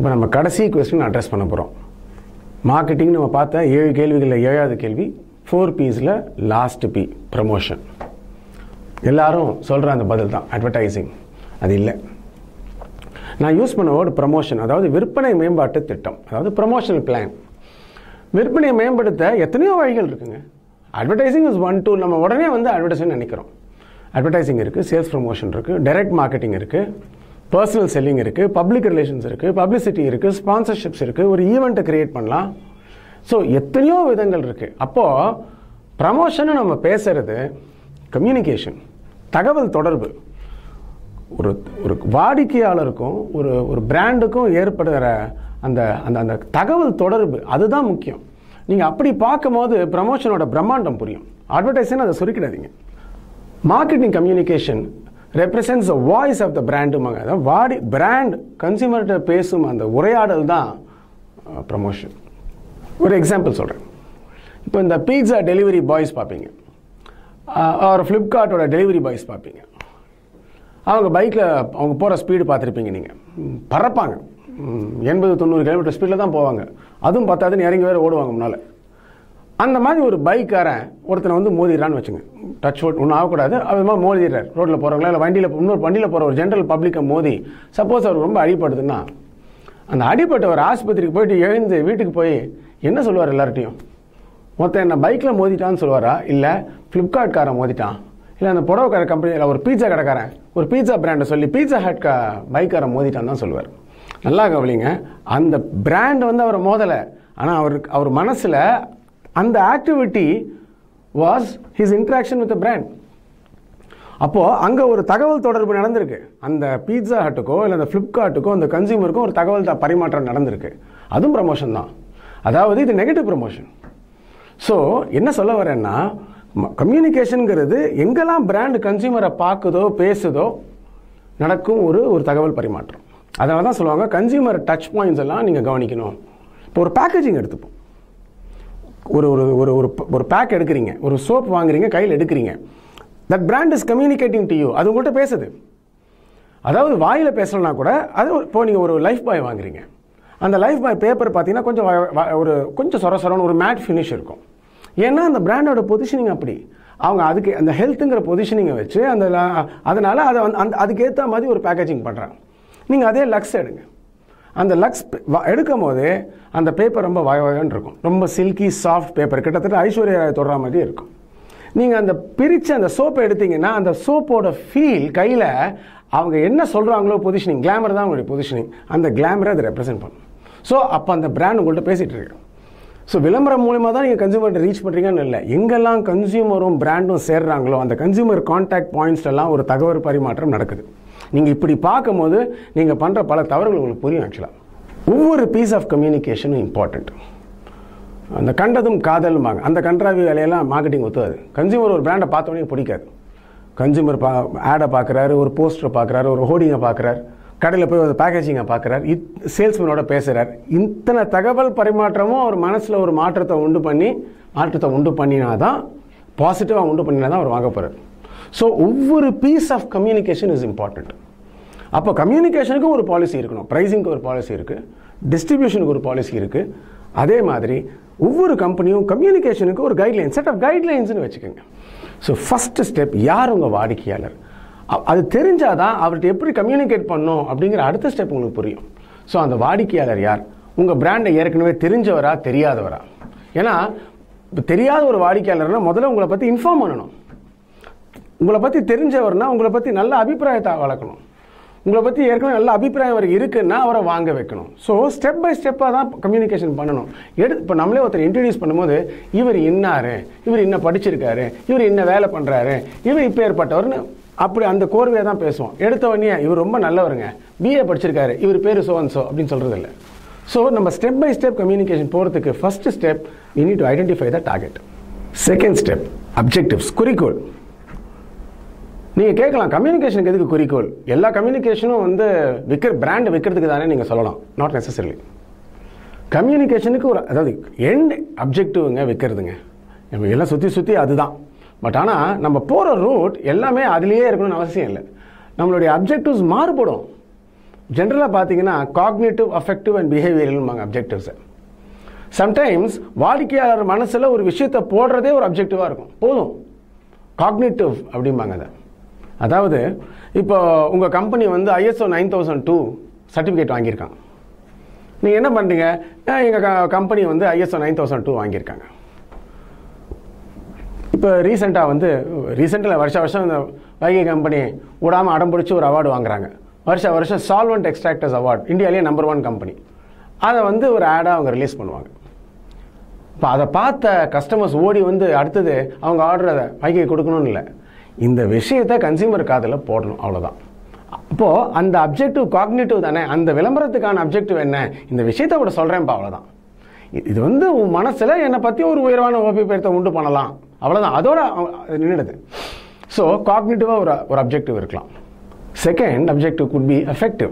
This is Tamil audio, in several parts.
இப்போ நம்ம கடைசி கொஸ்டின் அட்ரஸ் பண்ண போகிறோம் மார்க்கெட்டிங் நம்ம பார்த்த ஏழு கேள்விகளில் ஏழாவது கேள்வி ஃபோர் பீஸில் லாஸ்ட் பி ப்ரமோஷன் எல்லாரும் சொல்கிற அந்த பதில் தான் அட்வர்டைசிங் அது இல்லை நான் யூஸ் பண்ண வேர்டு ப்ரமோஷன் அதாவது விற்பனை மேம்பாட்டு திட்டம் அதாவது ப்ரமோஷனல் பிளான் விற்பனையை மேம்படுத்த எத்தனையோ வழிகள் இருக்குங்க அட்வர்டைசிங் இஸ் ஒன் டூ நம்ம உடனே வந்து அட்வர்டைசிங் நினைக்கிறோம் அட்வர்டைசிங் இருக்குது சேல்ஸ் ப்ரமோஷன் இருக்குது டைரக்ட் மார்க்கெட்டிங் இருக்குது பர்சனல் செல்லிங் இருக்குது பப்ளிக் ரிலேஷன்ஸ் இருக்குது பப்ளிசிட்டி இருக்குது ஸ்பான்சர்ஷிப்ஸ் இருக்குது ஒரு ஈவெண்ட்டை கிரியேட் பண்ணலாம் ஸோ எத்தனையோ விதங்கள் இருக்குது அப்போது ப்ரமோஷன் நம்ம பேசுறது கம்யூனிகேஷன் தகவல் தொடர்பு ஒரு ஒரு வாடிக்கையாளருக்கும் ஒரு ஒரு பிராண்டுக்கும் ஏற்படுகிற அந்த அந்த அந்த தகவல் தொடர்பு அதுதான் முக்கியம் நீங்கள் அப்படி பார்க்கும்போது ப்ரமோஷனோட பிரம்மாண்டம் புரியும் அட்வர்டைஸிங் அதை சுருக்கிடாதீங்க marketing communication represents the voice of the பிராண்டுமாங்க அதாவது வாடி பிராண்ட் கன்சியூமர்கிட்ட பேசும் அந்த உரையாடல் தான் ப்ரமோஷன் ஒரு எக்ஸாம்பிள் சொல்கிறேன் இப்போ இந்த பீட்சா டெலிவரி பாய்ஸ் பார்ப்பீங்க ஒரு ஃப்ளிப்கார்ட்டோட டெலிவரி பாய்ஸ் பார்ப்பீங்க அவங்க பைக்கில் அவங்க போகிற ஸ்பீடு பார்த்துருப்பீங்க நீங்கள் பறப்பாங்க ம், எண்பது தொண்ணூறு கிலோமீட்டர் ஸ்பீடில் தான் போவாங்க அதுவும் பத்தாதுன்னு இறங்கி வேறு ஓடுவாங்க முன்னால் அந்த மாதிரி ஒரு பைக்காரன் ஒருத்தனை வந்து மோதிடுறான்னு வச்சுங்க டச் ஓட் ஒன்றும் ஆகக்கூடாது அது மாதிரி மோதிடுறார் ரோட்டில் போகிறவங்களா இல்லை வண்டியில் இன்னொரு வண்டியில் போகிற ஒரு ஜென்ரல் பப்ளிக்கை மோதி சப்போஸ் அவர் ரொம்ப அடிபடுதுன்னா அந்த அடிபட்டவர் ஆஸ்பத்திரிக்கு போயிட்டு எழுந்து வீட்டுக்கு போய் என்ன சொல்லுவார் எல்லார்ட்டையும் மொத்தம் என்ன பைக்கில் மோதிட்டான்னு சொல்லுவாரா இல்லை ஃப்ளிப்கார்ட்காரன் மோதிட்டான் இல்லை அந்த புடவைக்கார கம்பெனியில் ஒரு பீட்சா கடைக்காரன் ஒரு பீட்சா பிராண்டை சொல்லி பீட்சா ஹட் கா பைக்காரன் மோதிட்டான்னு தான் சொல்லுவார் நல்லா கவனிங்க அந்த பிராண்ட் வந்து அவரை மோதலை ஆனால் அவருக்கு அவர் மனசில் அந்த activity was his interaction with brand அப்போது அங்கே ஒரு தகவல் தொடர்பு நடந்திருக்கு அந்த பீட்சா ஹட்டுக்கோ இல்லை அந்த ஃப்ளிப்கார்ட்டுக்கோ அந்த கன்சியூமருக்கும் ஒரு தகவல் த- பரிமாற்றம் நடந்திருக்கு அதுவும் ப்ரமோஷன் தான் அதாவது இது நெகட்டிவ் ப்ரமோஷன் ஸோ என்ன சொல்ல வரேன்னா கம்யூனிகேஷனுங்கிறது எங்கெல்லாம் பிராண்ட் கன்சியூமரை பார்க்குதோ பேசுதோ நடக்கும் ஒரு ஒரு தகவல் பரிமாற்றம் அதனால தான் சொல்லுவாங்க கன்சியூமர் டச் பாயிண்ட்ஸ் எல்லாம் நீங்கள் கவனிக்கணும் இப்போ ஒரு பேக்கேஜிங் எடுத்துப்போம் ஒரு ஒரு ஒரு ஒரு ஒரு பேக் எடுக்கிறீங்க ஒரு சோப் வாங்குறீங்க கையில் எடுக்கிறீங்க that brand is communicating to you அது உங்கள்கிட்ட பேசுது அதாவது வாயில் பேசலனா கூட அது ஒரு- இப்போ நீங்கள் ஒரு லைஃப் பாய் வாங்குறீங்க அந்த லைஃப் பாய் பேப்பர் பார்த்தீங்கன்னா கொஞ்சம் வ- வ- ஒரு கொஞ்சம் சொர சொரன்னு ஒரு மேட் ஃபினிஷ் இருக்கும் ஏன்னா அந்த பிராண்டோட பொசிஷனிங் அப்படி அவங்க அதுக்கு அந்த ஹெல்த்துங்கிற பொசிஷனிங்கை வச்சு அந்த ல- அதனால அதை வந்து அந்த அதுக்கு ஏற்ற மாதிரி ஒரு பேக்கேஜிங் பண்ணுறாங்க நீங்கள் அதே லக்ஸ் எடுங்க அந்த லக்ஸ் எடுக்கும் போதே அந்த பேப்பர் ரொம்ப வய வயன்னு இருக்கும் ரொம்ப சில்கி சாஃப்ட் பேப்பர் கிட்டத்தட்ட ஐஸ்வர்யா ராய் தொடுற மாதிரி இருக்கும் நீங்கள் அந்த பிரித்து அந்த சோப்பை எடுத்தீங்கன்னா அந்த சோப்போட ஃபீல் கையில் அவங்க என்ன சொல்கிறாங்களோ பொசிஷனிங் கிளாமர் தான் உங்களுடைய பொசிஷனிங் அந்த கிளாமரை அதை ரெப்ரசென்ட் பண்ணும் ஸோ அப்போ அந்த பிராண்ட் உங்கள்கிட்ட பேசிகிட்டு இருக்கு ஸோ விளம்பரம் மூலமாக தான் நீங்கள் கன்சியூமர்கிட்ட ரீச் பண்ணுறீங்கன்னு இல்லை எங்கெல்லாம் கன்சியூமரும் பிராண்டும் சேர்றாங்களோ அந்த கன்சியூமர் கான்டாக்ட் பாயிண்ட்ஸ் எல்லாம் ஒரு தகவல் பரிமாற்றம் நடக்குது நீங்கள் இப்படி பார்க்கும்போது நீங்கள் பண்ணுற பல தவறுகள் உங்களுக்கு புரியும் ஆக்சுவலாக ஒவ்வொரு பீஸ் ஆஃப் கம்யூனிகேஷனும் இம்பார்ட்டண்ட் அந்த கண்டதும் காதலுமாங்க அந்த கன்றாவி வேலையெல்லாம் மார்க்கெட்டிங் ஒத்துவாது கன்சியூமர் ஒரு பிராண்டை பார்த்தோன்னே பிடிக்காது கன்சியூமர் பா ஆடை பார்க்குறாரு ஒரு போஸ்டரை பார்க்குறாரு ஒரு ஹோர்டிங்கை பார்க்குறாரு கடையில் போய் ஒரு பேக்கேஜிங்கை பார்க்குறாரு இத் சேல்ஸ்மேனோட பேசுகிறார் இத்தனை தகவல் பரிமாற்றமும் அவர் மனசில் ஒரு மாற்றத்தை உண்டு பண்ணி மாற்றத்தை உண்டு பண்ணினா தான் பாசிட்டிவாக உண்டு பண்ணினா தான் அவர் வாங்க போகிறார் ஸோ ஒவ்வொரு piece of communication is important அப்போ கம்யூனிகேஷனுக்கும் ஒரு பாலிசி இருக்கணும் ப்ரைஸிங்க்கு ஒரு பாலிசி இருக்குது டிஸ்ட்ரிபியூஷனுக்கு ஒரு பாலிசி இருக்குது அதே மாதிரி ஒவ்வொரு கம்பெனியும் கம்யூனிகேஷனுக்கு ஒரு கைட்லைன் செட் ஆஃப் கைட்லைன்ஸ்னு வச்சுக்கோங்க ஸோ ஃபஸ்ட்டு ஸ்டெப் யார் உங்கள் வாடிக்கையாளர் அ- அது தெரிஞ்சாதான் அவர்கிட்ட எப்படி கம்யூனிகேட் பண்ணணும் அப்படிங்கிற அடுத்த ஸ்டெப் உங்களுக்கு புரியும் ஸோ அந்த வாடிக்கையாளர் யார் உங்கள் பிராண்டை ஏற்கனவே தெரிஞ்சவரா தெரியாதவரா ஏன்னா இப்போ தெரியாத ஒரு வாடிக்கையாளர்னா முதல்ல உங்களை பற்றி இன்ஃபார்ம் பண்ணணும் உங்களை பற்றி தெரிஞ்சவர்னா உங்களை பற்றி நல்ல அபிப்பிராயத்தை வளர்க்கணும் உங்களை பற்றி ஏற்கனவே நல்ல அபிப்பிராயம் அவருக்கு இருக்குன்னா அவரை வாங்க வைக்கணும் ஸோ ஸ்டெப் பை ஸ்டெப்பாக தான் கம்யூனிகேஷன் பண்ணணும் எடு இப்போ நம்மளே ஒருத்தர் இன்ட்ரடியூஸ் பண்ணும்போது இவர் இன்னாரு இவர் இன்ன படிச்சிருக்காரு இவர் இன்ன வேலை பண்ணுறாரு இவர் இப்போ ஏற்பட்டவர்னு அப்படி அந்த கோர்வையை தான் பேசுவோம் எடுத்த உடனே இவர் ரொம்ப நல்லவருங்க பிஏ படிச்சிருக்காரு இவர் பேர் சோன் சோ அப்படின்னு சொல்கிறது இல்லை ஸோ நம்ம ஸ்டெப் பை ஸ்டெப் கம்யூனிகேஷன் போகிறதுக்கு first step you need to identify the target second step objectives குறிக்கோள் நீங்கள் கேட்கலாம் கம்யூனிகேஷனுக்கு எதுக்கு குறிக்கோள் எல்லா கம்யூனிகேஷனும் வந்து விற்கிற பிராண்ட் விற்கிறதுக்கு தானே நீங்கள் சொல்லலாம் நாட் நெசசரிலி கம்யூனிகேஷனுக்கு ஒரு அதாவது எண்ட் அப்ஜெக்டிவ்ங்க விற்கிறதுங்க நம்ம எல்லாம் சுற்றி சுற்றி அதுதான் பட் ஆனால் நம்ம போகிற ரூட் எல்லாமே அதுலேயே இருக்கணும்னு அவசியம் இல்லை நம்மளுடைய அப்ஜெக்டிவ்ஸ் மாறுபடும் ஜென்ரலாக பார்த்தீங்கன்னா காக்னேட்டிவ் அஃபெக்டிவ் அண்ட் பிஹேவியரல்மாங்க அப்ஜெக்டிவ்ஸை சம்டைம்ஸ் வாடிக்கையாளர் மனசில் ஒரு விஷயத்தை போடுறதே ஒரு அப்ஜெக்டிவாக இருக்கும் போதும் காக்னேட்டிவ் அப்படிம்பாங்க அதை அதாவது இப்போ உங்கள் கம்பெனி வந்து ISO nine thousand two certificate வாங்கியிருக்காங்க நீங்கள் என்ன பண்ணுறீங்க எங்கள் கம்பெனி வந்து ஐஎஸ்ஓ நைன் தௌசண்ட் டூ வாங்கியிருக்காங்க இப்போ ரீசெண்டாக வந்து ரீசெண்டில் வருஷ வருஷம் இந்த வைகை கம்பெனி விடாமல் அடம் பிடிச்சி ஒரு அவார்டு வாங்குறாங்க வருஷ வருஷம் சால்வெண்ட் எக்ஸ்ட்ராக்டர்ஸ் அவார்டு இந்தியாவிலேயே நம்பர் ஒன் கம்பெனி அதை வந்து ஒரு ஆடாக அவங்க ரிலீஸ் பண்ணுவாங்க இப்போ அதை பார்த்த கஸ்டமர்ஸ் ஓடி வந்து அடுத்தது அவங்க ஆர்டரை வைகை கொடுக்கணும்னு இல்லை இந்த விஷயத்தை கன்சியூமர் காதில் போடணும் அவ்வளோதான் அப்போது அந்த அப்ஜெக்டிவ் காக்னேட்டிவ் தானே அந்த விளம்பரத்துக்கான அப்ஜெக்டிவ் என்ன இந்த விஷயத்தை கூட சொல்கிறேன்ப்பா அவ்வளோதான் இ- இது வந்து உன் மனசில் என்னை பற்றி ஒரு உயர்வான ஓபிபேரத்தை உண்டு பண்ணலாம் அவ்வளோதான் அதோட அவ- அது நின்றுடுது ஸோ காக்னேட்டிவாக ஒரு ஒரு அப்ஜெக்டிவ் இருக்கலாம் second objective could be effective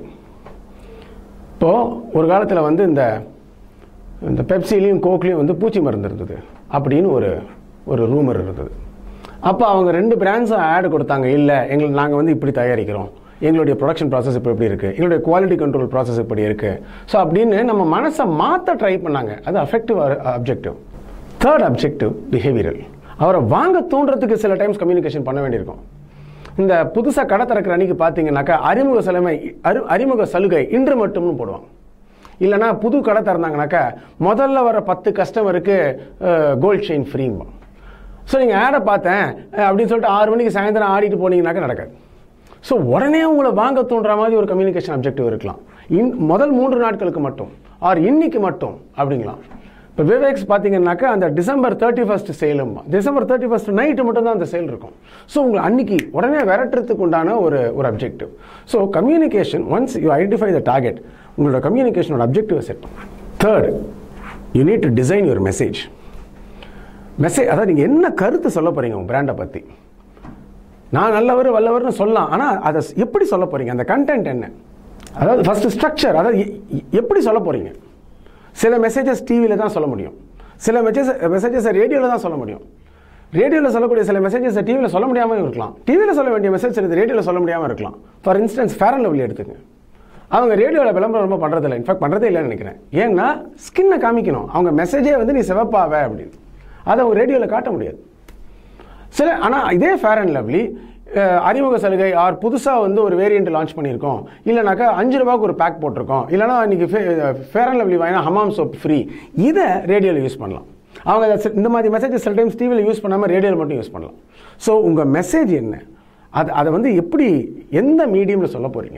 இப்போது ஒரு காலத்தில் வந்து இந்த இந்த பெப்சிலையும் கோக்லேயும் வந்து பூச்சி மருந்து இருந்தது அப்படின்னு ஒரு ஒரு ரூமர் இருந்தது அப்போ அவங்க ரெண்டு பிராண்ட்ஸும் ஆட் கொடுத்தாங்க இல்லை எங்களுக்கு நாங்கள் வந்து இப்படி தயாரிக்கிறோம் எங்களுடைய ப்ரொடக்ஷன் ப்ராசஸ் இப்போ எப்படி இருக்குது எங்களுடைய குவாலிட்டி கண்ட்ரோல் ப்ராசஸ் இப்படி இருக்குது ஸோ அப்படின்னு நம்ம மனசை மாற்ற ட்ரை பண்ணாங்க அது affective objective third objective behavioural அவரை வாங்க தூண்டுறதுக்கு சில டைம்ஸ் கம்யூனிகேஷன் பண்ண வேண்டியிருக்கும் இந்த புதுசாக கடை திறக்கிற அன்னைக்கு பார்த்தீங்கன்னாக்கா அறிமுக சலுகை அரு அறிமுக சலுகை இன்று மட்டும்னு போடுவாங்க இல்லைன்னா புது கடை திறந்தாங்கனாக்கா முதல்ல வர பத்து கஸ்டமருக்கு கோல்ட் செயின் ஃப்ரீம்பா ஸோ நீங்கள் ஆடை பார்த்தேன் அஹ், அப்படின்னு சொல்லிட்டு ஆறு மணிக்கு சாயந்தரம் ஆடிட்டு போனீங்கன்னாக்கா நடக்காது ஸோ உடனே உங்களை வாங்க தூண்டுற மாதிரி ஒரு கம்யூனிகேஷன் அப்ஜெக்டிவ் இருக்கலாம் இன் முதல் மூன்று நாட்களுக்கு மட்டும் ஆர் இன்னைக்கு மட்டும் அப்படிங்களாம் இப்போ விவேக்ஸ் பார்த்தீங்கன்னாக்கா அந்த டிசம்பர் தேர்ட்டி ஃபர்ஸ்ட் சேலும் டிசம்பர் தேர்ட்டி ஃபர்ஸ்ட் நைட்டு மட்டும் தான் அந்த சேல் இருக்கும் ஸோ உங்களை அன்னைக்கு உடனே விரட்டுறதுக்கு உண்டான ஒரு ஒரு objective so communication once you identify the target உங்களோட கம்யூனிகேஷனோட objective set third you need to design your message message அதாவது நீங்கள் என்ன கருத்து சொல்ல போறீங்க உங்கள் பிராண்டை பற்றி நான் நல்லவர் வல்லவர்னு சொல்லலாம் ஆனால் அதை எப்படி சொல்ல போறீங்க அந்த கண்டென்ட் என்ன அதாவது ஃபர்ஸ்ட் ஸ்ட்ரக்சர் அதாவது எ- எ- எப்படி சொல்ல போறீங்க சில மெசேஜஸ் டிவியில் தான் சொல்ல முடியும் சில மெசேஜ் மெசேஜஸை ரேடியோவில் தான் சொல்ல முடியும் ரேடியோவில் சொல்லக்கூடிய சில மெசேஜஸ் டிவியில் சொல்ல முடியாமல் இருக்கலாம் டிவியில் சொல்ல வேண்டிய மெசேஜ் சிலது ரேடியோவில் சொல்ல முடியாமல் இருக்கலாம் for instance Fair and Lovely எடுத்துங்க அவங்க ரேடியோவில் விளம்பரம் ரொம்ப பண்ணுறதில்ல இன்ஃபேக்ட் பண்ணுறதே இல்லைன்னு நினைக்கிறேன் ஏன்னா ஸ்கின்னை காமிக்கணும் அவங்க மெசேஜே வந்து நீ சிவப்பாவ அப்படின்னு அதை அவங்க ரேடியோவில் காட்ட முடியாது சில ஆனால் இதே ஃபேர் அண்ட் லவ்லி அஹ், அறிமுக சலுகை ஆர் புதுசாக வந்து ஒரு வேரியண்ட் லான்ச் பண்ணியிருக்கோம் இல்லைனாக்கா அஞ்சு ரூபாய்க்கு ஒரு பேக் போட்டிருக்கோம் இல்லைனா இன்னைக்கு ஃபேர் அண்ட் லவ்லி வாங்கினா ஹமாம் சோப் ஃப்ரீ இதை ரேடியோவில் யூஸ் பண்ணலாம் அவங்க இதை சி- இந்த மாதிரி மெசேஜ் சில டைம்ஸ் டிவியில் யூஸ் பண்ணாமல் ரேடியோவில் மட்டும் யூஸ் பண்ணலாம் ஸோ உங்கள் மெசேஜ் என்ன அது அதை வந்து எப்படி எந்த மீடியமில் சொல்ல போகிறீங்க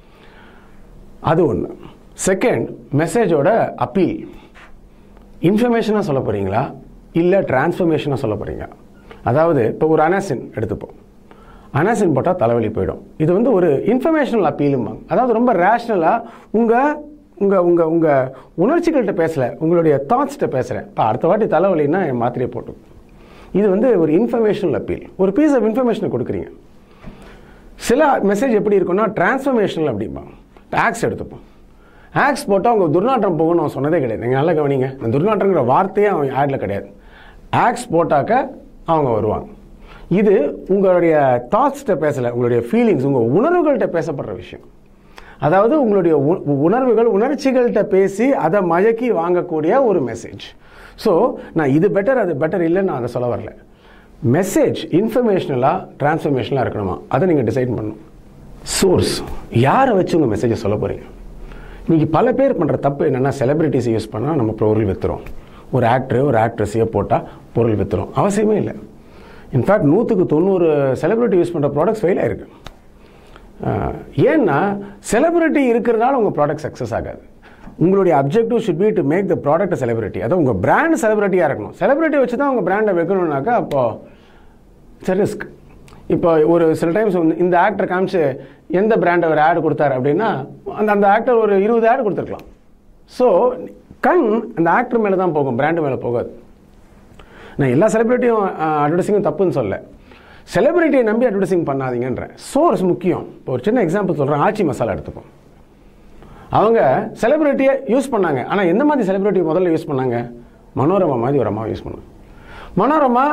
அது ஒன்று செகண்ட் மெசேஜோட அப்பீல் இன்ஃபர்மேஷனாக சொல்ல போகிறீங்களா இல்லை டிரான்ஸ்ஃபர்மேஷனாக சொல்ல போகிறீங்க அதாவது இப்போ ஒரு அனாசின் எடுத்துப்போம் அனாசின் போட்டால் தலைவலி போயிடும் இது வந்து ஒரு இன்ஃபர்மேஷனல் அப்பீலும்பாங்க அதாவது ரொம்ப ரேஷ்னலாக உங்கள் உங்கள் உங்கள் உங்கள் உணர்ச்சிகள்கிட்ட பேசலை உங்களுடைய தாட்ஸ்கிட்ட பேசுகிறேன் இப்போ அடுத்த வாட்டி தலைவலின்னா என் மாத்திரையை போட்டு இது வந்து ஒரு இன்ஃபர்மேஷனல் அப்பீல் ஒரு பீஸ் ஆஃப் இன்ஃபர்மேஷனை கொடுக்குறீங்க சில மெசேஜ் எப்படி இருக்கும்னா டிரான்ஸ்ஃபர்மேஷனல் அப்படிம்பாங்க ஆக்ஸ் எடுத்துப்போம் ஆக்ஸ் போட்டால் அவங்க துர்நாற்றம் போகும்னு அவன் சொன்னதே கிடையாது நீங்கள் நல்லா கவனிங்க இந்த துர்நாற்றங்கிற வார்த்தையே அவன் ஆடில் கிடையாது ஆக்ஸ் போட்டாக்க அவங்க வருவாங்க இது உங்களுடைய தாட்ஸ்கிட்ட பேசலை உங்களுடைய ஃபீலிங்ஸ் உங்கள் உணர்வுகள்கிட்ட பேசப்படுற விஷயம் அதாவது உங்களுடைய உ- உணர்வுகள் உணர்ச்சிகள்கிட்ட பேசி அதை மயக்கி வாங்கக்கூடிய ஒரு மெசேஜ் ஸோ நான் இது பெட்டர் அது பெட்டர் இல்லைன்னு நான் அதை சொல்ல வரல மெசேஜ் இன்ஃபர்மேஷனலாக டிரான்ஸ்ஃபர்மேஷனலாக இருக்கணுமா அதை நீங்கள் டிசைட் பண்ணணும் சோர்ஸ் யாரை வச்சு உங்கள் மெசேஜை சொல்ல போகிறீங்க இன்னைக்கு பல பேர் பண்ணுற தப்பு என்னென்னா செலிபிரிட்டிஸ் யூஸ் பண்ணால் நம்ம பொருள் விற்றுறோம் ஒரு ஆக்டர் ஒரு ஆக்ட்ரஸையோ போட்டால் பொருள் விற்றுறோம் அவசியமே இல்லை இன்ஃபேக்ட் நூற்றுக்கு தொண்ணூறு செலிபிரிட்டி யூஸ் பண்ணுற ப்ராடக்ட்ஸ் ஃபெயில் ஆயிருக்கு அஹ், ஏன்னா செலிபிரிட்டி இருக்கிறதுனால உங்கள் ப்ராடக்ட் சக்ஸஸ் ஆகாது உங்களுடைய objective should be to make the product celebrity அதாவது உங்கள் பிராண்ட் செலிபிரிட்டியாக இருக்கணும் செலிபிரிட்டி வச்சு தான் உங்கள் பிராண்டை வைக்கணும்னாக்கா அப்போ இட்ஸ் ரிஸ்க் இப்போ ஒரு சில டைம்ஸ் இந்த ஆக்டர் காமிச்சு எந்த பிராண்ட் ஒரு ஆட் கொடுத்தாரு அப்படின்னா அந்த அந்த ஆக்டர் ஒரு இருபது ஆட் கொடுத்துருக்கலாம் ஸோ கண் அந்த ஆக்டர் மேலே தான் போகும் பிராண்டு மேலே போகாது நான் எல்லா செலிபிரிட்டியும் அட்வர்டைஸிங்கும் தப்புன்னு சொல்ல செலிபிரிட்டியை நம்பி அட்வர்டைசிங் பண்ணாதீங்கன்றேன் சோர்ஸ் முக்கியம் இப்போ ஒரு சின்ன எக்ஸாம்பிள் சொல்கிறேன் ஆச்சி மசாலா எடுத்துப்போம் அவங்க செலிபிரிட்டியை யூஸ் பண்ணாங்க ஆனால் எந்த மாதிரி செலிபிரிட்டி முதல்ல யூஸ் பண்ணாங்க மனோரமா மாதிரி ஒரு அம்மாவை யூஸ் பண்ணாங்க மனோரமா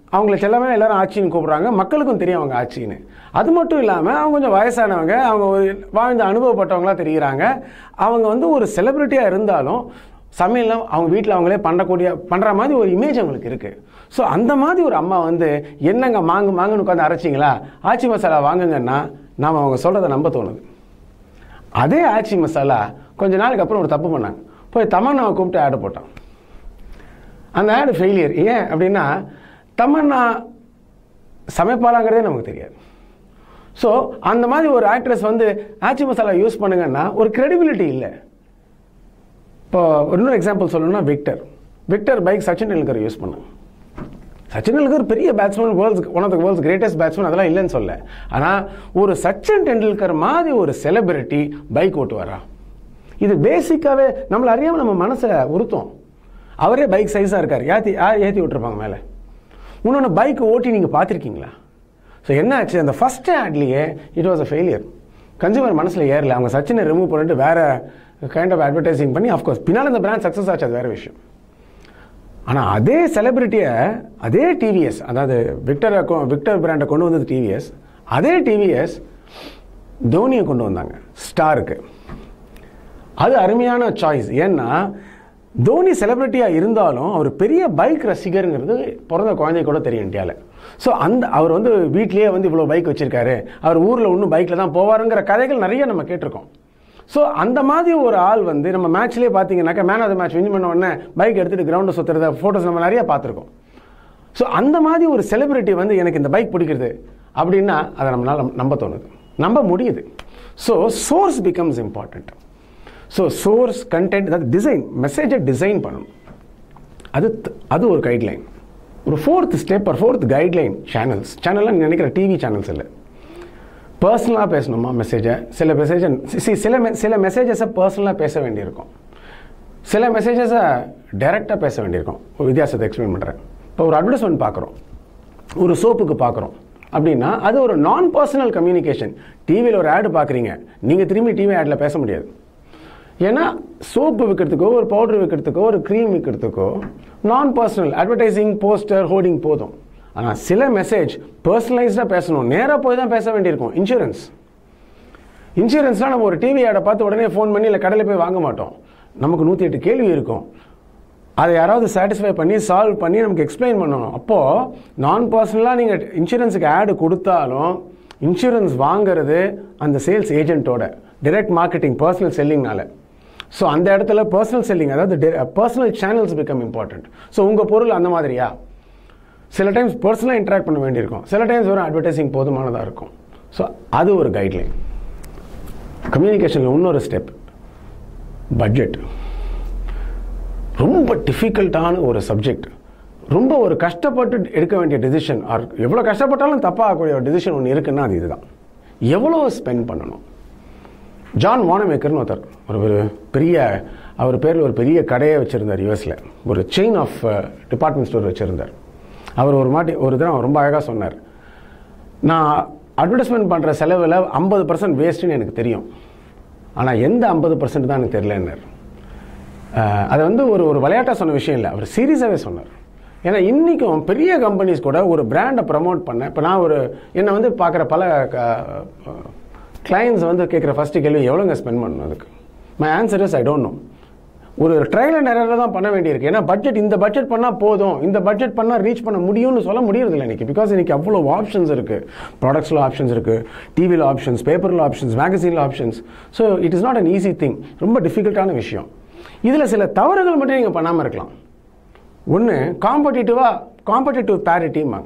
அவங்கள செல்லமே எல்லாரும் ஆட்சின்னு கூப்பிடுறாங்க மக்களுக்கும் தெரியும் அவங்க ஆட்சின்னு அது மட்டும் இல்லாமல் அவங்க கொஞ்சம் வயசானவங்க அவங்க ஒரு வாழ்ந்த அனுபவப்பட்டவங்களா தெரிகிறாங்க அவங்க வந்து ஒரு செலிபிரிட்டியாக இருந்தாலும் சமையல்லாம் அவங்க வீட்டில் அவங்களே பண்ணக்கூடிய பண்ணுற மாதிரி ஒரு இமேஜ் அவங்களுக்கு இருக்குது ஸோ அந்த மாதிரி ஒரு அம்மா வந்து என்னங்க மாங்கு மாங்குன்னு உட்காந்து அரைச்சிங்களா ஆச்சி மசாலா வாங்குங்கன்னா நாம் அவங்க சொல்கிறத நம்ப தோணுது அதே ஆச்சி மசாலா கொஞ்ச நாளுக்கு அப்புறம் ஒரு தப்பு பண்ணாங்க போய் தமன்னாவை கூப்பிட்டு ஆடு போட்டான் அந்த ஆடு ஃபெயிலியர் ஏன் அப்படின்னா தமன்னா சமைப்பாளாங்கிறதே நமக்கு தெரியாது ஸோ அந்த மாதிரி ஒரு ஆக்ட்ரஸ் வந்து ஆச்சி மசாலா யூஸ் பண்ணுங்கன்னா ஒரு கிரெடிபிலிட்டி இல்லை இப்போ இன்னொரு எக்ஸாம்பிள் சொல்லணும்னா Victor Victor bike Sachin Tendulkar use பண்ணாங்க சச்சின் டெண்டுல்கர் பெரிய batsman world's one of the world's greatest batsman அதெல்லாம் இல்லைன்னு சொல்ல ஆனால் ஒரு சச்சின் டெண்டுல்கர் மாதிரி ஒரு செலிபிரிட்டி பைக் ஓட்டுவாரா இது பேசிக்காகவே நம்மளை அறியாமல் நம்ம மனசை உறுத்தும் அவரே பைக் சைஸாக இருக்கார் ஏற்றி யார் ஏற்றி விட்டுருப்பாங்க மேலே இன்னொன்று பைக் ஓட்டி நீங்கள் பார்த்துருக்கீங்களா ஸோ என்ன ஆச்சு அந்த ஃபஸ்ட் ஆட்லேயே it was a failure consumer மனசில் ஏறல அவங்க சச்சினை ரிமூவ் பண்ணிட்டு வேற கைண்ட் ஆஃப் அட்வர்டைசிங் பண்ணி அஃப்கோர்ஸ் பின்னால் அந்த பிராண்ட் சக்ஸஸ் ஆச்சு அது வேற விஷயம் ஆனால் அதே செலிபிரிட்டியை அதே டிவிஎஸ் அதாவது விக்டர் விக்டர் பிராண்டை கொண்டு வந்தது டிவிஎஸ் அதே டிவிஎஸ் தோனியை கொண்டு வந்தாங்க ஸ்டாருக்கு அது அருமையான சாய்ஸ் ஏன்னா தோனி செலிபிரிட்டியாக இருந்தாலும் அவர் பெரிய பைக் ரசிகருங்கிறது பிறந்த குழந்தை கூட தெரியும் இந்தியாவில் ஸோ அந்த அவர் வந்து வீட்லேயே வந்து இவ்வளோ பைக் வச்சிருக்காரு அவர் ஊரில் இன்னும் பைக்கில் தான் போவாருங்கிற கதைகள் நிறைய நம்ம கேட்டிருக்கோம் ஸோ அந்த மாதிரி ஒரு ஆள் வந்து நம்ம மேட்ச்லேயே பார்த்தீங்கன்னாக்கா man of the match win பண்ண உடனே பைக் எடுத்துகிட்டு கிரவுண்டை சுற்றுறத ஃபோட்டோஸ் நம்ம நிறைய பார்த்துருக்கோம் ஸோ அந்த மாதிரி ஒரு செலிபிரிட்டி வந்து எனக்கு இந்த பைக் பிடிக்கிறது அப்படின்னா அதை நம்மளால் நம்ப தோணுது நம்ப முடியுது so source becomes important so source content அதாவது டிசைன் மெசேஜை டிசைன் பண்ணணும் அது த- அது ஒரு கைட்லைன் ஒரு ஃபோர்த் ஸ்டெப் ஒரு ஃபோர்த் கைட்லைன் சேனல்ஸ் சேனல்லாம் நினைக்கிற டிவி சேனல்ஸ் இல்லை பர்சனலாக பேசணுமா மெசேஜை சில மெசேஜை சில me- சில மெசேஜஸை பர்சனலாக பேச வேண்டியிருக்கும் சில மெசேஜஸை டைரெக்டாக பேச வேண்டியிருக்கும் ஒரு வித்தியாசத்தை எக்ஸ்பிளைன் பண்ணுறேன் இப்போ ஒரு அட்வர்டைஸ்மெண்ட் பார்க்குறோம் ஒரு சோப்புக்கு பார்க்குறோம் அப்படின்னா அது ஒரு நான் பர்சனல் கம்யூனிகேஷன் டிவியில் ஒரு ஆடு பார்க்குறீங்க நீங்கள் திரும்பி டிவி ஆடில் பேச முடியாது ஏன்னா சோப்பு விற்கிறதுக்கோ ஒரு பவுடர் விற்கிறதுக்கோ ஒரு க்ரீம் விற்கிறதுக்கோ நான் பர்சனல் அட்வர்டைசிங் போஸ்டர் ஹோர்டிங் போதும் ஆனால் சில மெசேஜ் பர்சனலைஸ்டாக பேசணும் நேராக போய் தான் பேச வேண்டியிருக்கும் இன்சூரன்ஸ் இன்சூரன்ஸ்லாம் நம்ம ஒரு டிவி ஆடை பார்த்து உடனே ஃபோன் பண்ணி இல்லை கடையில் போய் வாங்க மாட்டோம் நமக்கு நூற்றி எட்டு கேள்வி இருக்கும் அதை யாராவது சாட்டிஸ்ஃபை பண்ணி சால்வ் பண்ணி நமக்கு எக்ஸ்பிளைன் பண்ணணும் அப்போது நான் பர்சனலாக நீங்கள் இன்சூரன்ஸுக்கு ஆடு கொடுத்தாலும் இன்சூரன்ஸ் வாங்குறது அந்த சேல்ஸ் ஏஜென்ட்டோட டைரக்ட் மார்க்கெட்டிங் பர்சனல் செல்லிங்னால ஸோ அந்த இடத்துல பர்சனல் செல்லிங் அதாவது personal channels become important so உங்கள் பொருள் அந்த மாதிரியா சில டைம்ஸ் பர்சனலாக இன்ட்ராக்ட் பண்ண வேண்டியிருக்கும் சில டைம்ஸ் வெறும் அட்வர்டைசிங் போதுமானதாக இருக்கும் ஸோ அது ஒரு கைட்லைன் கம்யூனிகேஷனில் இன்னொரு ஸ்டெப் பட்ஜெட் ரொம்ப டிஃபிகல்ட்டான ஒரு சப்ஜெக்ட் ரொம்ப ஒரு கஷ்டப்பட்டு எடுக்க வேண்டிய டிசிஷன் ஆர் எவ்வளோ கஷ்டப்பட்டாலும் தப்பாகக்கூடிய ஒரு டிசிஷன் ஒன்று இருக்குன்னா அது இதுதான் எவ்வளோ ஸ்பெண்ட் பண்ணணும் ஜான் வானமேக்கர்னு ஒருத்தர் ஒரு ஒரு பெரிய அவர் பேரில் ஒரு பெரிய கடையை வச்சுருந்தார் யூஎஸில் ஒரு செயின் ஆஃப் டிபார்ட்மெண்ட் ஸ்டோர் வச்சுருந்தார் அவர் ஒரு மாட்டி ஒரு தினம் ரொம்ப அழகாக சொன்னார் நான் அட்வர்டைஸ்மெண்ட் பண்ணுற செலவில் ஐம்பது பர்சன்ட் வேஸ்ட்டுன்னு எனக்கு தெரியும் ஆனால் எந்த ஐம்பது பர்சன்ட் தான் எனக்கு தெரியலன்னார் அஹ், அது வந்து ஒரு ஒரு விளையாட்டாக சொன்ன விஷயம் இல்லை அவர் சீரியஸாகவே சொன்னார் ஏன்னா இன்றைக்கும் பெரிய கம்பெனிஸ் கூட ஒரு பிராண்டை ப்ரமோட் பண்ண இப்போ நான் ஒரு என்னை வந்து பார்க்குற பல கிளைண்ட்ஸ் வந்து கேட்குற ஃபஸ்ட்டு கேள்வி எவ்வளோங்க ஸ்பெண்ட் பண்ணணும் அதுக்கு my answer is I don't know ஒரு ட்ரையல் நேரில் தான் பண்ண வேண்டியிருக்கு ஏன்னா பட்ஜெட் இந்த பட்ஜெட் பண்ணால் போதும் இந்த பட்ஜெட் பண்ணால் ரீச் பண்ண முடியும்னு சொல்ல முடியறதில்ல இன்னைக்கு பிகாஸ் இன்னைக்கு அவ்வளோ ஆப்ஷன்ஸ் இருக்குது ப்ராடக்ட்ஸில் ஆப்ஷன்ஸ் இருக்குது டிவியில் ஆப்ஷன்ஸ் பேப்பரில் ஆப்ஷன்ஸ் மேகசீனில் options so it is not an easy thing ரொம்ப டிஃபிகல்ட்டான விஷயம் இதில் சில தவறுகள் மட்டும் நீங்கள் பண்ணாமல் இருக்கலாம் ஒன்று காம்படிட்டிவாக காம்படிட்டிவ் பேரிட்டிம்பாங்க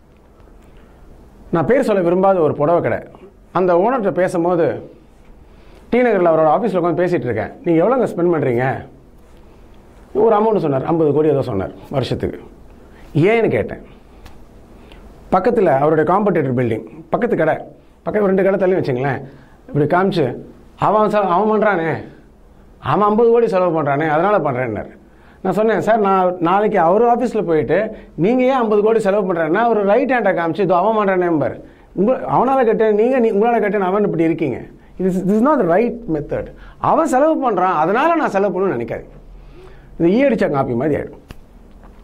நான் பேர் சொல்ல விரும்பாத ஒரு புடவை கடை அந்த ஓனர்கிட்ட பேசும்போது டி நகரில் அவரோட ஆஃபீஸில் உட்காந்து பேசிகிட்டு இருக்கேன் நீங்கள் எவ்வளோங்க ஸ்பெண்ட் பண்ணுறீங்க ஒரு அமௌண்ட் சொன்னார் ஐம்பது கோடி ஏதோ சொன்னார் வருஷத்துக்கு ஏன்னு கேட்டேன் பக்கத்தில் அவருடைய காம்படிட்டர் பில்டிங் பக்கத்து கடை பக்கத்து ரெண்டு கடை தள்ளி வச்சுங்களேன் இப்படி காமிச்சு அவன் செ- அவன் பண்ணுறானே அவன் ஐம்பது கோடி செலவு பண்ணுறானே அதனால் பண்ணுறேன்னாரு நான் சொன்னேன் சார் நான் நாளைக்கு அவர் ஆஃபீஸில் போயிட்டு நீங்கள் ஏன் ஐம்பது கோடி செலவு பண்ணுறேன்னா ஒரு ரைட் ஹேண்டை காமிச்சு இதோ அவன் பண்ணுற நம்பர் உங்க அவனால் கட்டேன் நீங்கள் நீ உங்களால் கட்டேன் அவன் இப்படி இருக்கீங்க இது இஸ் நாட் ரைட் மெத்தட் அவன் செலவு பண்ணுறான் அதனால் நான் செலவு பண்ணணும்னு நினைக்காது இது ஈ அடிச்ச காப்பி மாதிரி ஆகிடும்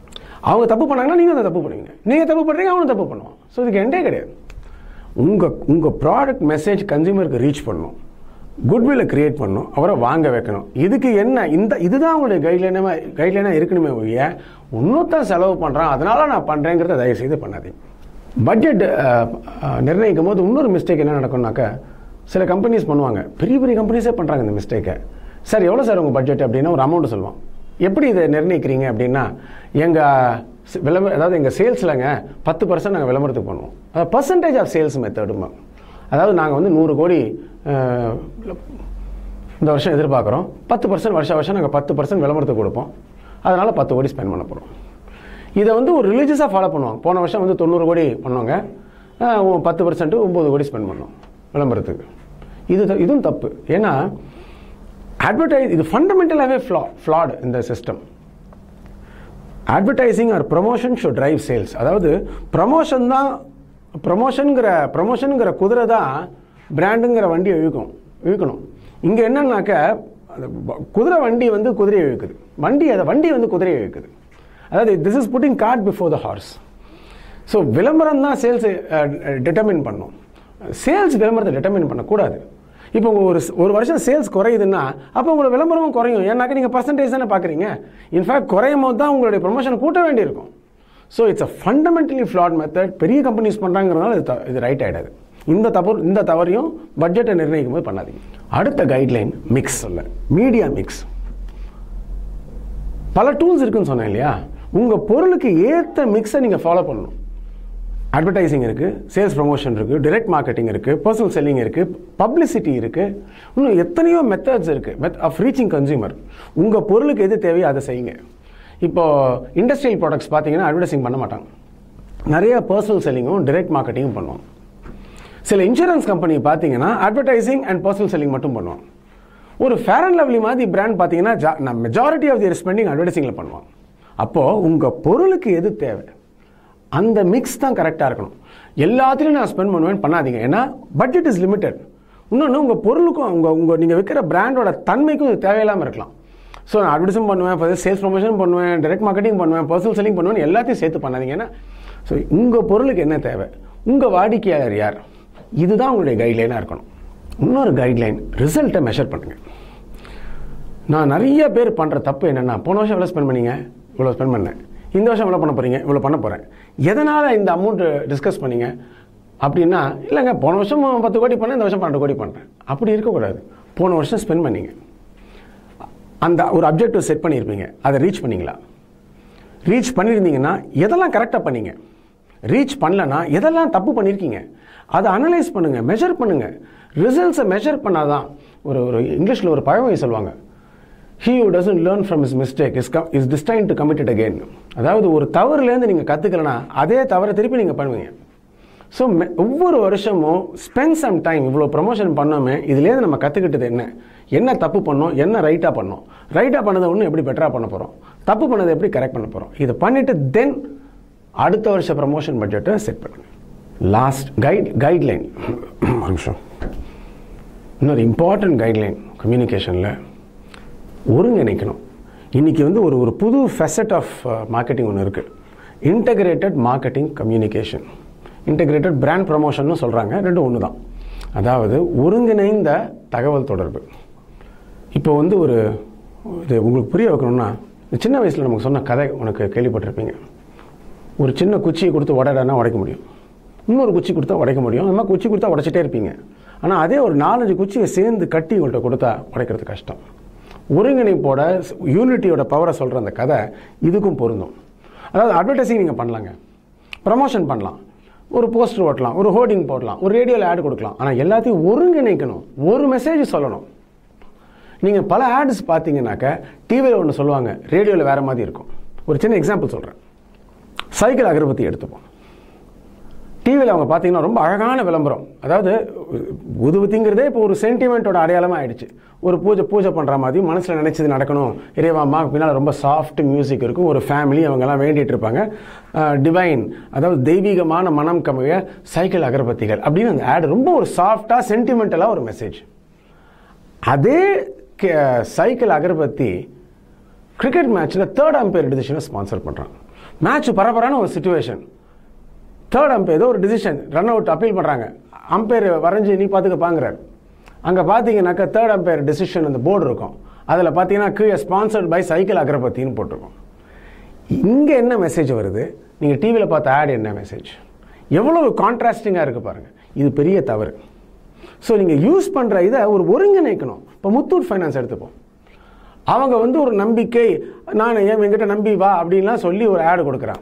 அவங்க தப்பு பண்ணாங்கன்னா நீங்கள் அந்த தப்பு பண்ணுவீங்க நீங்கள் தப்பு பண்ணுறீங்க அவனும் தப்பு பண்ணுவான் ஸோ இதுக்கு எண்டே கிடையாது உங்கள் உங்கள் ப்ராடக்ட் மெசேஜ் கன்சியூமருக்கு ரீச் பண்ணணும் குட்வில்லை கிரியேட் பண்ணணும் அவரை வாங்க வைக்கணும் இதுக்கு என்ன இந்த இதுதான் உங்களுடைய கைட்லைனாக கைட்லைனாக இருக்கணுமே ஒழிய இன்னொருத்தன் செலவு பண்ணுறான் அதனால நான் பண்ணுறேங்கிறத தயவு செய்து பண்ணாதீங்க பட்ஜெட் நிர்ணயிக்கும் போது இன்னொரு மிஸ்டேக் என்ன நடக்கும்னாக்கா சில கம்பெனிஸ் பண்ணுவாங்க பெரிய பெரிய கம்பெனிஸே பண்ணுறாங்க இந்த மிஸ்டேக்கை சார் எவ்வளோ சார் உங்கள் பட்ஜெட் அப்படின்னா ஒரு அமௌண்ட் சொல்லுவான் எப்படி இதை நிர்ணயிக்கிறீங்க அப்படின்னா எங்கள் விளம்பர அதாவது எங்கள் சேல்ஸ்லங்க பத்து பர்சன்ட் நாங்கள் விளம்பரத்துக்கு பண்ணுவோம் அதாவது பர்சன்டேஜ் ஆஃப் சேல்ஸ் மெத்தடுமா அதாவது நாங்கள் வந்து நூறு கோடி அஹ், இந்த வருஷம் எதிர்பார்க்குறோம் பத்து பர்சன்ட் வருஷம் வருஷம் நாங்கள் பத்து பர்சன்ட் விளம்பரத்துக்கு கொடுப்போம் அதனால் பத்து கோடி ஸ்பெண்ட் பண்ண போகிறோம் இதை வந்து ஒரு ரிலீஜியஸாக ஃபாலோ பண்ணுவாங்க போன வருஷம் வந்து தொண்ணூறு கோடி பண்ணவங்க அஹ், ஒ- பத்து பர்சன்ட் ஒம்பது கோடி ஸ்பெண்ட் பண்ணோம் விளம்பரத்துக்கு இது த- இதுவும் தப்பு ஏன்னா அட்வர்டைஸ் இது ஃபண்டமெண்டலாகவே ஃப்ளா ஃப்ளாட் இந்த system advertising or promotion should drive sales அதாவது ப்ரமோஷன் தான் ப்ரமோஷனுங்கிற ப்ரமோஷனுங்கிற குதிரை தான் பிராண்டுங்கிற வண்டியை இழுக்கும் இழுக்கணும் இங்கே என்னன்னாக்க அந்த ப- குதிரை வண்டி வந்து குதிரையை இழுக்குது வண்டி அதை வண்டி வந்து குதிரையை இழுக்குது அதாவது this is putting cart before the horse ஸோ விளம்பரம் தான் சேல்ஸ் டிட்டர்மின் பண்ணும் சேல்ஸ் விளம்பரத்தை டிட்டர்மின் பண்ணக்கூடாது இப்போ உங்க ஒரு ஒரு வருஷம் சேல்ஸ் குறையுதுன்னா அப்போ உங்களோட விளம்பரமும் குறையும் ஏன்னாக்க நீங்கள் பர்சன்டேஜ் தானே பார்க்குறீங்க இன்ஃபேக்ட் குறையும் போது தான் உங்களுடைய ப்ரொமோஷன் கூட்ட வேண்டியிருக்கும் so it's a fundamentally flawed method பெரிய கம்பெனிஸ் பண்ணுறாங்கிறதுனால இது த- இது ரைட் ஆகிடாது இந்த தவறு இந்த தவறையும் பட்ஜெட்டை நிர்ணயிக்கும் போது பண்ணாதீங்க அடுத்த கைட்லைன் மிக்ஸ் சொல்ல மீடியா மிக்ஸ் பல டூல்ஸ் இருக்குன்னு சொன்னேன் இல்லையா உங்கள் பொருளுக்கு ஏற்ற மிக்ஸை நீங்கள் ஃபாலோ பண்ணணும் அட்வர்டைசிங் இருக்குது சேல்ஸ் ப்ரொமோஷன் இருக்குது direct மார்க்கெட்டிங் இருக்குது பர்சனல் செல்லிங் இருக்குது பப்ளிசிட்டி இருக்குது இன்னும் எத்தனையோ மெத்தட்ஸ் இருக்குது மெத் ஆஃப் ரீச்சிங் கன்சியூமர் உங்கள் பொருளுக்கு எது தேவையோ அதை செய்யுங்க இப்போ இண்டஸ்ட்ரியல் ப்ராடக்ட்ஸ் பார்த்தீங்கன்னா அட்வர்டைசிங் பண்ண மாட்டாங்க நிறைய பர்சனல் செல்லிங்கும் direct மார்க்கெட்டிங்கும் பண்ணுவாங்க சில இன்சூரன்ஸ் கம்பெனி பார்த்தீங்கன்னா அட்வர்டைசிங் அண்ட் பர்சனல் செல்லிங் மட்டும் பண்ணுவாங்க ஒரு ஃபேர் அண்ட் லவ்லி மாதிரி பிராண்ட் பார்த்தீங்கன்னா மெஜாரிட்டி ஆஃப் தியர் ஸ்பெண்டிங் அட்வர்டைசிங்கில் பண்ணுவாங்க அப்போது உங்கள் பொருளுக்கு எது தேவை அந்த மிக்ஸ் தான் கரெக்டாக இருக்கணும் எல்லாத்துலையும் நான் ஸ்பெண்ட் பண்ணுவேன் பண்ணாதீங்க ஏன்னா பட்ஜெட் இஸ் லிமிட்டட் இன்னொன்று உங்கள் பொருளுக்கும் உங்கள் உங்கள் நீங்கள் விற்கிற பிராண்டோட தன்மைக்கும் இது தேவையில்லாமல் இருக்கலாம் ஸோ நான் அட்வர்டைஸும் பண்ணுவேன் சேல்ஸ் ப்ரொமோஷன் பண்ணுவேன் direct மார்க்கெட்டிங் பண்ணுவேன் பர்சனல் செல்லிங் பண்ணுவேன் எல்லாத்தையும் சேர்த்து பண்ணாதீங்க ஏன்னா ஸோ உங்கள் பொருளுக்கு என்ன தேவை உங்கள் வாடிக்கையாளர் யார் இதுதான் உங்களுடைய கைட்லைனாக இருக்கணும் இன்னொரு கைட்லைன் ரிசல்ட்டை மெஷர் பண்ணுங்கள் நான் நிறைய பேர் பண்ணுற தப்பு என்னென்னா போன வருஷம் எவ்வளோ ஸ்பெண்ட் பண்ணீங்க இவ்வளோ ஸ்பெண்ட் பண்ணேன் இந்த வருஷம் எவ்வளோ பண்ண போகிறீங்க இவ்வளோ பண்ண போகிறேன் எதனால் இந்த அமௌண்ட்டு டிஸ்கஸ் பண்ணீங்க அப்படின்னா இல்லைங்க போன வருஷம் பத்து கோடி பண்ணேன் இந்த வருஷம் பன்னெண்டு கோடி பண்ணுறேன் அப்படி இருக்கக்கூடாது போன வருஷம் ஸ்பெண்ட் பண்ணீங்க அந்த ஒரு அப்ஜெக்டிவ் செட் பண்ணியிருப்பீங்க அதை ரீச் பண்ணீங்களா ரீச் பண்ணியிருந்தீங்கன்னா எதெல்லாம் கரெக்டாக பண்ணீங்க ரீச் பண்ணலனா எதெல்லாம் தப்பு பண்ணியிருக்கீங்க அதை அனலைஸ் பண்ணுங்க மெஷர் பண்ணுங்க ரிசல்ட்ஸை மெஷர் பண்ணாதான் ஒரு ஒரு இங்கிலீஷில் ஒரு பழமொழி சொல்லுவாங்க he who doesn't learn from his mistake is is destined to commit it again அதாவது ஒரு தவறுலேருந்து நீங்கள் கற்றுக்கலனா அதே தவறை திருப்பி நீங்கள் பண்ணுவீங்க ஸோ ஒவ்வொரு வருஷமும் ஸ்பெண்ட் சம் டைம் இவ்வளோ ப்ரொமோஷன் பண்ணோமே இதுலேருந்து நம்ம கற்றுக்கிட்டது என்ன என்ன தப்பு பண்ணோம் என்ன ரைட்டாக பண்ணோம் ரைட்டாக பண்ணதை ஒன்று எப்படி பெட்டராக பண்ண போகிறோம் தப்பு பண்ணதை எப்படி கரெக்ட் பண்ண போகிறோம் இதை பண்ணிவிட்டு தென் அடுத்த வருஷ ப்ரமோஷன் பட்ஜெட்டை செட் பண்ணுங்க லாஸ்ட் கைட் கைட்லைன் ஒரு நிமிஷம் இன்னொரு இம்பார்ட்டன்ட் கைட்லைன் கம்யூனிகேஷனில் ஒருங்கிணைக்கணும் இன்றைக்கி வந்து ஒரு ஒரு புது ஃபெசட் ஆஃப் மார்க்கெட்டிங் ஒன்று இருக்குது integrated marketing communication integrated brand ப்ரமோஷன்னு சொல்கிறாங்க ரெண்டும் ஒன்று தான் அதாவது ஒருங்கிணைந்த தகவல் தொடர்பு இப்போ வந்து ஒரு இது உங்களுக்கு புரிய வைக்கணும்னா இந்த சின்ன வயசில் நமக்கு சொன்ன கதை உனக்கு கேள்விப்பட்டிருப்பீங்க ஒரு சின்ன குச்சியை கொடுத்து உடைடனா உடைக்க முடியும் இன்னொரு குச்சி கொடுத்தா உடைக்க முடியும் அந்த மாதிரி குச்சி கொடுத்தா உடைச்சிட்டே இருப்பீங்க ஆனால் அதே ஒரு நாலஞ்சு குச்சியை சேர்ந்து கட்டி உங்கள்கிட்ட கொடுத்தா உடைக்கிறது கஷ்டம் ஒருங்கிணைப்போட யூனிட்டியோட பவரை சொல்கிற அந்த கதை இதுக்கும் பொருந்தும் அதாவது அட்வர்டைசிங் நீங்கள் பண்ணலாங்க ப்ரமோஷன் பண்ணலாம் ஒரு போஸ்டர் ஓட்டலாம் ஒரு ஹோர்டிங் போடலாம் ஒரு ரேடியோவில் ஆட் கொடுக்கலாம் ஆனால் எல்லாத்தையும் ஒருங்கிணைக்கணும் ஒரு மெசேஜ் சொல்லணும் நீங்கள் பல ஆட்ஸ் பார்த்தீங்கன்னாக்க டிவியில் ஒன்று சொல்லுவாங்க ரேடியோவில் வேறு மாதிரி இருக்கும் ஒரு சின்ன எக்ஸாம்பிள் சொல்கிறேன் சைக்கிள் அகர்பத்தி எடுத்துப்போம் டிவியில் அவங்க பார்த்தீங்கன்னா ரொம்ப அழகான விளம்பரம் அதாவது உதுவத்திங்கிறதே இப்போ ஒரு சென்டிமெண்ட்டோட அடையாளமாக ஆயிடுச்சு ஒரு பூஜை பூஜை பண்ணுற மாதிரி மனசில் நினைச்சது நடக்கணும் இறைவாம்மா பின்னால் ரொம்ப சாஃப்ட் மியூசிக் இருக்கும் ஒரு ஃபேமிலி அவங்கெல்லாம் வேண்டிட்டு இருப்பாங்க டிவைன் அதாவது தெய்வீகமான மனம் கமைய சைக்கிள் அகர்பத்திகள் அப்படின்னு அந்த ஆட் ரொம்ப ஒரு சாஃப்டாக சென்டிமெண்டலாக ஒரு மெசேஜ் அதே சைக்கிள் அகர்பத்தி கிரிக்கெட் மேட்ச்சில் தேர்ட் அம்பையர் டிசிஷனை ஸ்பான்சர் பண்ணுறான் மேட்ச் பரபரான ஒரு சுச்சுவேஷன் தேர்ட் அம்பையர் ஏதோ ஒரு டிசிஷன் ரன் அவுட் அப்பீல் பண்ணுறாங்க அம்பையர் வரைஞ்சி நீ பார்த்துக்கப்பாங்கிறார் அங்கே பார்த்தீங்கன்னாக்கா தேர்ட் அம்பையர் டிசிஷன் அந்த போர்டு இருக்கும் அதில் பார்த்தீங்கன்னா கீழே ஸ்பான்சர்ட் பை சைக்கிள் அகரபத்தின்னு போட்டிருக்கும் இங்கே என்ன மெசேஜ் வருது நீங்கள் டிவியில் பார்த்த ஆட் என்ன மெசேஜ் எவ்வளவு கான்ட்ராஸ்டிங்காக இருக்குது பாருங்கள் இது பெரிய தவறு ஸோ நீங்கள் யூஸ் பண்ணுற இதை ஒரு ஒருங்கிணைக்கணும் இப்போ முத்தூட் ஃபைனான்ஸ் எடுத்துப்போம் அவங்க வந்து ஒரு நம்பிக்கை நான் ஏன் என்கிட்ட நம்பி வா அப்படின்லாம் சொல்லி ஒரு ஆடு கொடுக்குறான்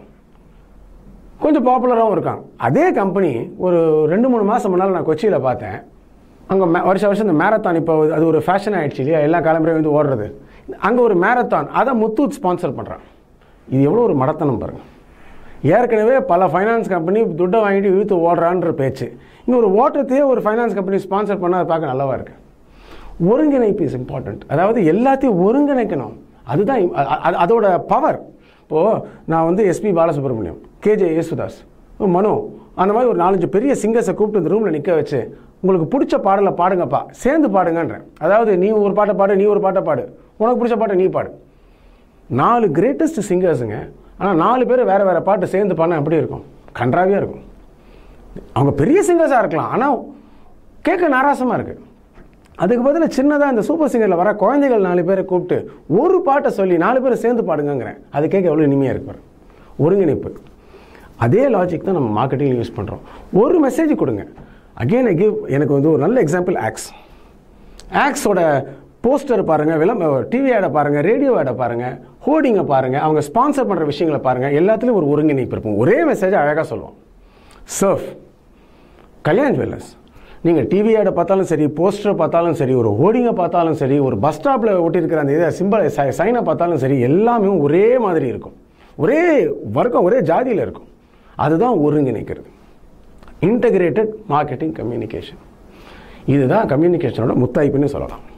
கொஞ்சம் பாப்புலராகவும் இருக்காங்க அதே கம்பெனி ஒரு ரெண்டு மூணு மாதம் முன்னால் நான் கொச்சியில் பார்த்தேன் அங்கே வருஷம் வருஷம் இந்த மேரத்தான் இப்போ அது ஒரு ஃபேஷன் ஆயிடுச்சு இல்லையா எல்லா காலம்பரையும் வந்து ஓடுறது அங்கே ஒரு மேரத்தான் அதை முத்தூத் ஸ்பான்சர் பண்ணுறான் இது எவ்வளோ ஒரு மடத்தனம் பாருங்கள் ஏற்கனவே பல ஃபைனான்ஸ் கம்பெனி துட்டை வாங்கிட்டு இழுத்து ஓடுறான்ற பேச்சு இங்கே ஒரு ஓட்டத்தையே ஒரு ஃபைனான்ஸ் கம்பெனி ஸ்பான்சர் பண்ணால் அதை பார்க்க நல்லாவா இருக்கு ஒருங்கிணைப்பு இஸ் இம்பார்ட்டன்ட் அதாவது எல்லாத்தையும் ஒருங்கிணைக்கணும் அதுதான் இம்- அ- அ- அதோட பவர் இப்போது நான் வந்து எஸ்பி பாலசுப்ரமணியம் கேஜே யேசுதாஸ் மனோ அந்த மாதிரி ஒரு நாலஞ்சு பெரிய சிங்கர்ஸை கூப்பிட்டு இந்த ரூமில் நிற்க வச்சு உங்களுக்கு பிடிச்ச பாடலை பாடுங்கப்பா சேர்ந்து பாடுங்கன்றேன் அதாவது நீ ஒரு பாட்டை பாடு நீ ஒரு பாட்டை பாடு உனக்கு பிடிச்ச பாட்டை நீ பாடு நாலு கிரேட்டஸ்ட் சிங்கர்ஸுங்க ஆனால் நாலு பேர் வேறு வேறு பாட்டு சேர்ந்து பண்ண எப்படி இருக்கும் கன்றாவியாக இருக்கும் அவங்க பெரிய சிங்கர்ஸாக இருக்கலாம் ஆனால் கேட்க நாராசமாக இருக்குது அதுக்கு பதிலா சின்னதாக இந்த சூப்பர் சிங்கரில் வர குழந்தைகள் நாலு பேரை கூப்பிட்டு ஒரு பாட்டை சொல்லி நாலு பேரை சேர்ந்து பாடுங்கங்கிறேன் அது கேட்க எவ்வளோ இனிமையாக இருக்கு பாரு ஒருங்கிணைப்பு அதே லாஜிக் தான் நம்ம மார்க்கெட்டிங் யூஸ் பண்ணுறோம் ஒரு மெசேஜ் கொடுங்க அகெயின் ஐ கிவ் எனக்கு வந்து ஒரு நல்ல எக்ஸாம்பிள் ஆக்ஸ் ஆக்ஸோட போஸ்டர் பாருங்க விளம்ப டிவி ஆடை பாருங்க ரேடியோ ஆடை பாருங்க ஹோர்டிங்கை பாருங்க அவங்க ஸ்பான்சர் பண்ற விஷயங்களை பாருங்க எல்லாத்துலயும் ஒரு ஒருங்கிணைப்பு இருக்கும் ஒரே மெசேஜ் அழகா சொல்லுவோம் சர்ஃப் கல்யாண் ஜுவல்லர்ஸ் நீங்கள் டிவி ஆடை பார்த்தாலும் சரி போஸ்டரை பார்த்தாலும் சரி ஒரு ஹோர்டிங்கை பார்த்தாலும் சரி ஒரு பஸ் ஸ்டாப்பில் ஒட்டியிருக்கிற அந்த இதை சிம்பிள் சைனை பார்த்தாலும் சரி எல்லாமே ஒரே மாதிரி இருக்கும் ஒரே வர்க்கம் ஒரே ஜாதியில் இருக்கும் அதுதான் ஒருங்கிணைக்கிறது இன்டகிரேட்டட் மார்க்கெட்டிங் கம்யூனிகேஷன் இதுதான் கம்யூனிகேஷனோட முத்தாய்ப்புன்னு சொல்லலாம்